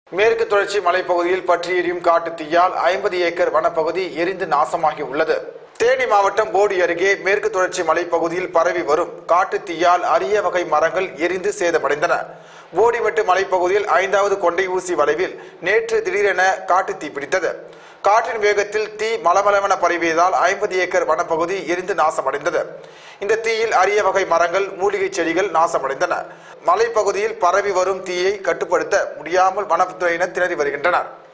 மேற்கு தொடர்ச்சி மலைப்பகுதியில் பற்றி எரியும் காட்டு தீயால் ஐம்பது ஏக்கர் வனப்பகுதி எரிந்து நாசமாகி உள்ளது தேனி மாவட்டம் போடி அருகே மேற்கு தொடர்ச்சி மலைப்பகுதியில் பரவி வரும் காட்டு தீயால் அரிய வகை மரங்கள் எரிந்து சேதமடைந்தன போடிமெட்டு மலைப்பகுதியில் ஐந்தாவது கொண்டை ஊசி வளைவில் நேற்று திடீரென காட்டு தீ பிடித்தது காற்றின் வேகத்தில் தீ மலமளவென பரவியதால் ஐம்பது ஏக்கர் வனப்பகுதி எரிந்து நாசமடைந்தது இந்த தீயில் அரிய வகை மரங்கள் மூலிகை செடிகள் நாசமடைந்தன மலைப்பகுதியில் பரவி வரும் தீயை கட்டுப்படுத்த முடியாமல் வனத்துறையினர் திணறி வருகின்றனர்